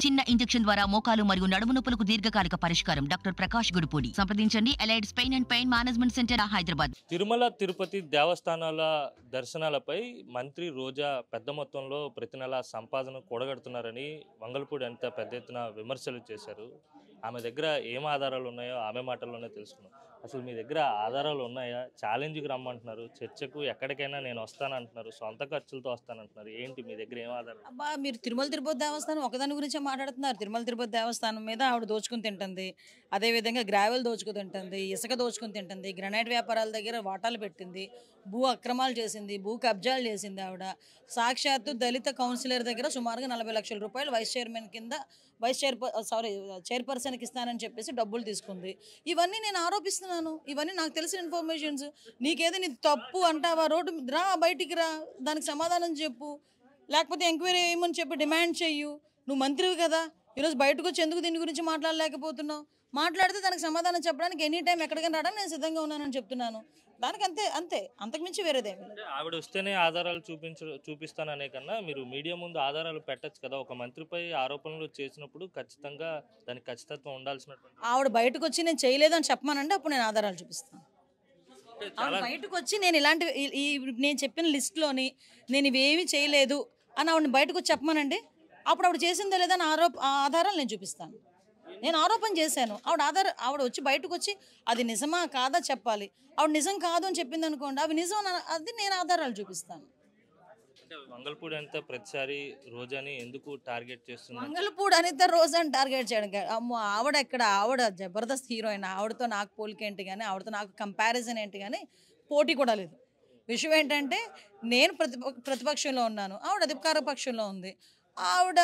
చిన్న ఇంజెక్షన్ ద్వారా మోకాలు మరియు నడుము నొప్పులకు దీర్ఘకాలిక పరిష్కారం డాక్టర్ ప్రకాష్ గుడిపూడి సంప్రదించండి allied's pain and pain management centre Hyderabad Tirumala Tirupati దేవస్థానాల దర్శనాలపై మంత్రి రోజా పెద్ద మొత్తంలో ప్రతి నెల సంపాదన కూడగడుతున్నారని వంగల్పూడి అంత పెద్ద ఎత్తున విమర్శలు చేశారు ఆమె దగ్గర ఏం ఆధారాలు ఉన్నాయో ఆమె మాటల్లోనే తెలుసుకున్నాం అసలు మీ దగ్గర ఆధారాలు ఉన్నాయా ఛాలెంజ్కి రమ్మంటున్నారు చర్చకు ఎక్కడికైనా నేను వస్తానంటున్నారు సొంత ఖర్చులతో వస్తానంటున్నారు ఏంటి మీ దగ్గర ఏం ఆధారాలు అబ్బా మీరు తిరుమల తిరుపతి దేవస్థానం ఒకదాని గురించే మాట్లాడుతున్నారు తిరుమల తిరుపతి దేవస్థానం మీద ఆవిడ దోచుకుని తింటుంది అదేవిధంగా గ్రావెల్ దోచుకుని తింటుంది ఇసుక దోచుకుని తింటుంది గ్రనైట్ వ్యాపారాల దగ్గర వాటాలు పెట్టింది భూ అక్రమాలు చేసింది భూ కబ్జాలు చేసింది ఆవిడ సాక్షాత్తు దళిత కౌన్సిలర్ దగ్గర సుమారుగా నలభై లక్షల రూపాయలు వైస్ చైర్మన్ కింద వైస్ చైర్ సారీ చైర్పర్సన్కి ఇస్తానని చెప్పేసి డబ్బులు తీసుకుంది ఇవన్నీ నేను ఆరోపిస్తున్నాను ఇవన్నీ నాకు తెలిసిన ఇన్ఫర్మేషన్స్ నీకేదో నీ తప్పు అంటావా రోడ్డు మీద రా బయటికి రా దానికి సమాధానం చెప్పు లేకపోతే ఎంక్వైరీ చేయమని చెప్పి డిమాండ్ చెయ్యు నువ్వు మంత్రివి కదా ఈరోజు బయటకు వచ్చి ఎందుకు దీని గురించి మాట్లాడలేకపోతున్నావు మాట్లాడితే దానికి సమాధానం చెప్పడానికి ఎనీ టైం ఎక్కడికైనా రావడానికి నేను సిద్ధంగా ఉన్నానని చెప్తున్నాను దానికి అంతే అంతే అంతకుమించి వేరేదేమి లేదు. అంటే ఆవిడ వస్తేనే ఆధారాలు చూపించ చూపిస్తాననే కన్నా మీరు మీడియా ముందు ఆధారాలు పెట్టచ్చు కదా ఒక మంత్రిపై ఆరోపణలు చేసినప్పుడు ఖచ్చితంగా దానికి ఖచ్చితత్వం ఉండాల్సినటువంటి ఆవిడ బయటకు వచ్చి నేను చేయలేదని చెప్పమానంటే అప్పుడు నేను ఆధారాలు చూపిస్తాను అంటే ఆవిడ చాలా బయటకు వచ్చి నేను ఇలాంటి ఈ- ఈ నేను చెప్పిన లిస్ట్లోని నేను ఇవేమీ చేయలేదు అని ఆవిడని బయటకు వచ్చి చెప్పమానండి అప్పుడు ఆవిడ చేసిందో లేదా అని ఆరోప ఆ ఆధారాలు నేను చూపిస్తాను నేను ఆరోపణ చేశాను ఆవిడ ఆధార ఆవిడ వచ్చి బయటకు వచ్చి అది నిజమా కాదా చెప్పాలి ఆవిడ నిజం కాదు అని చెప్పింది అనుకోండి అవి నిజం అని అది నేను ఆధారాలు చూపిస్తాను అంటే మంగళపూడి అంతా ప్రతిసారి రోజాని ఎందుకు టార్గెట్ చేస్తున్నారు మంగళపూడి అనిత రోజు అని టార్గెట్ చేయడం కాదు. అమ్మో ఆవిడ ఎక్కడ ఆవిడ జబర్దస్త్ హీరోయిన్ ఆవిడతో నాకు పోలిక ఏంటి కానీ ఆవిడతో నాకు కంపారిజన్ ఏంటి కానీ పోటీ కూడా లేదు విషయం ఏంటంటే నేను ప్రతిప ప్రతిపక్షంలో ఉన్నాను ఆవిడ అధికార పక్షంలో ఉంది ఆవిడ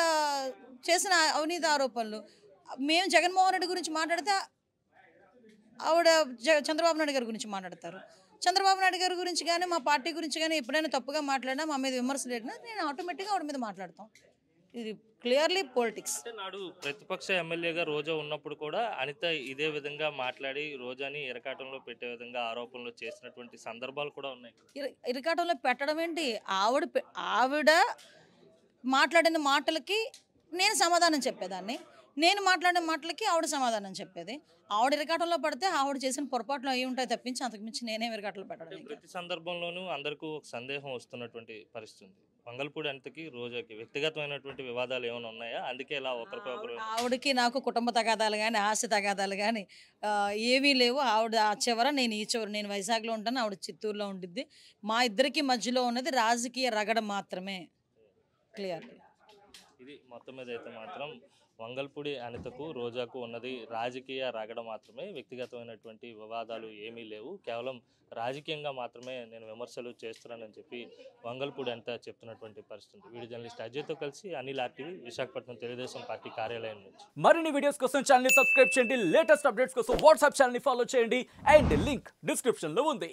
చేసిన అవినీతి ఆరోపణలు మేము జగన్మోహన్ రెడ్డి గురించి మాట్లాడితే ఆవిడ జ చంద్రబాబు నాయుడు గారి గురించి మాట్లాడతారు చంద్రబాబు నాయుడు గారి గురించి కానీ మా పార్టీ గురించి కానీ ఎప్పుడైనా తప్పుగా మాట్లాడినా మా మీద విమర్శలు పెట్టినా నేను ఆటోమేటిక్గా ఆవిడ మీద మాట్లాడతాం ఇది క్లియర్లీ పొలిటిక్స్ అంటే నాడు ప్రతిపక్ష ఎమ్మెల్యేగా రోజా ఉన్నప్పుడు కూడా అనిత ఇదే విధంగా మాట్లాడి రోజాని ఇరకాటంలో పెట్టే విధంగా ఆరోపణలు చేసినటువంటి సందర్భాలు కూడా ఉన్నాయి ఇర- ఇరకాటంలో పెట్టడం ఏంటి ఆవిడ పె- ఆవిడ మాట్లాడిన మాటలకి నేను సమాధానం చెప్పేదాన్ని నేను మాట్లాడిన మాటలకి ఆవిడ సమాధానం చెప్పేది ఆవిడ ఇరకాటంలో పడితే ఆవిడ చేసిన పొరపాట్లు అయి ఉంటాయి తప్పించి అంతకుమించి నేనే ఇరకాటంలో అంటే పెట్టడం ప్రతి సందర్భంలోనూ అందరికీ ఒక సందేహం వస్తున్నటువంటి పరిస్థితి ఉంది మంగళపూడి అనితకి రోజాకి వ్యక్తిగతమైనటువంటి వివాదాలు ఏమైనా ఉన్నాయా అందుకే ఇలా ఒకరిపై ఒకరు ఆవిడ- ఆవిడకి నాకు కుటుంబ తగాదాలు కానీ ఆస్తి తగాదాలు కానీ ఏమీ లేవు ఆవిడ ఆ చివర నేను ఈ చివర నేను వైజాగ్లో ఉంటాను ఆవిడ చిత్తూరులో ఉండిద్ది మా ఇద్దరికి మధ్యలో ఉన్నది రాజకీయ రగడ మాత్రమే క్లియర్ ఇది మొత్తం మీద అయితే మాత్రం వంగల్పూడి అనితకు రోజాకు ఉన్నది రాజకీయ రగడ మాత్రమే వ్యక్తిగతమైనటువంటి వివాదాలు ఏమీ లేవు కేవలం రాజకీయంగా మాత్రమే నేను విమర్శలు చేస్తున్నానని చెప్పి వంగల్పూడి అనిత చెప్తున్నటువంటి పరిస్థితి వీడియో జర్నలిస్ట్ అజయ్తో కలిసి అనిల్ ఆర్టీవీ విశాఖపట్నం తెలుగుదేశం పార్టీ కార్యాలయం నుంచి మరిన్ని వీడియోస్ కోసం ఛానల్ సబ్స్క్రైబ్ చేయండి లేటెస్ట్ అప్డేట్స్ కోసం వాట్సాప్ ఛానల్ ఫాలో చేయండి అండ్ లింక్ డిస్క్రిప్షన్ లో ఉంది